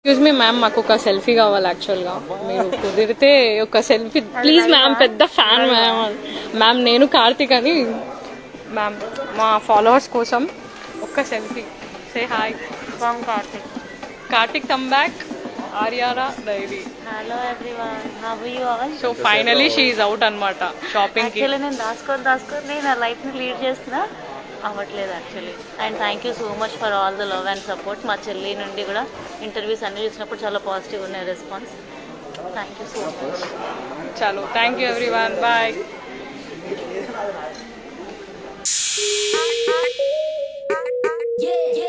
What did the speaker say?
excuse me ma'am మాకు ఒక selfie కావాలి యాక్చువల్గా మీరు కుదిరితే ఒక సెల్ఫీ ప్లీజ్ మ్యామ్ పెద్ద ఫ్యాన్ మ్యామ్ మ్యామ్ నేను కార్తీక్ అని మ్యామ్ మా ఫాలోవర్స్ కోసం ఒక్క selfie say hi from Karthik Karthik come back ఆర్యారా diary hello everyone how you all so finally షీఈ్ అవుట్ అనమాట షాపింగ్ కి యాక్చువల్లీ నేను దాచుకొని దాచుకొని నా లైఫ్ని లీడ్ చేస్తున్నా అవ్వట్లేదు actually and thank you so much for all the love and support మా చెల్లి నుండి కూడా ఇంటర్వ్యూస్ అన్ని చూసినప్పుడు చాలా పాజిటివ్ ఉన్నాయి response thank you so much చలో thank you every one bye Yeah,